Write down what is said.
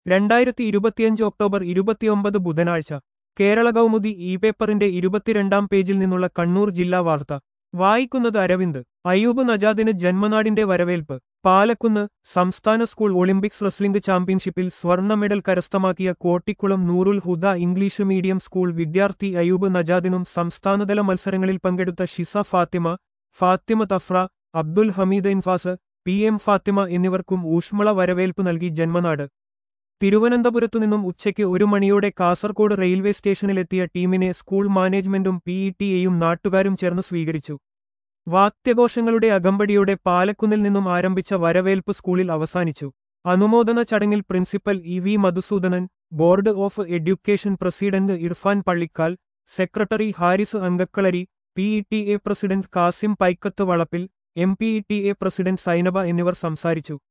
രണ്ടായിരത്തി ഇരുപത്തിയഞ്ച് ഒക്ടോബർ ഇരുപത്തിയൊമ്പത് ബുധനാഴ്ച കേരള കൗമുദി ഇ പേപ്പറിന്റെ ഇരുപത്തിരണ്ടാം പേജിൽ നിന്നുള്ള കണ്ണൂർ ജില്ലാ വാർത്ത വായിക്കുന്നത് അരവിന്ദ് അയൂബ് നജാദിന് ജന്മനാടിന്റെ വരവേൽപ്പ് പാലക്കുന്ന് സംസ്ഥാന സ്കൂൾ ഒളിമ്പിക്സ് റെസ്ലിംഗ് ചാമ്പ്യൻഷിപ്പിൽ സ്വർണ്ണ മെഡൽ കരസ്ഥമാക്കിയ കോട്ടിക്കുളം നൂറുൽ ഹുദ ഇംഗ്ലീഷ് മീഡിയം സ്കൂൾ വിദ്യാർത്ഥി അയൂബ് നജാദിനും സംസ്ഥാനതല മത്സരങ്ങളിൽ പങ്കെടുത്ത ഷിസ ഫാത്തിമ ഫാത്തിമ തഫ്ര അബ്ദുൽ ഹമീദ് ഇൻഫാസ് പി എം ഫാത്തിമ എന്നിവർക്കും ഊഷ്മള വരവേൽപ്പ് നൽകി ജന്മനാട് തിരുവനന്തപുരത്തുനിന്നും ഉച്ചയ്ക്ക് ഒരു മണിയോടെ കാസർകോട് റെയിൽവേ സ്റ്റേഷനിലെത്തിയ ടീമിനെ സ്കൂൾ മാനേജ്മെന്റും പിഇടിഎയും നാട്ടുകാരും ചേർന്ന് സ്വീകരിച്ചു വാദ്യഘോഷങ്ങളുടെ അകമ്പടിയോടെ പാലക്കുന്നിൽ നിന്നും ആരംഭിച്ച വരവേൽപ്പ് സ്കൂളിൽ അവസാനിച്ചു അനുമോദന ചടങ്ങിൽ principal E V Madhusoodanan board of education president Irfan Pallikkal secretary Haris Ankakkalari PTA president Kasim Paikkath Valappil M പിഇടിഎ president Zainaba എന്നിവർ സംസാരിച്ചു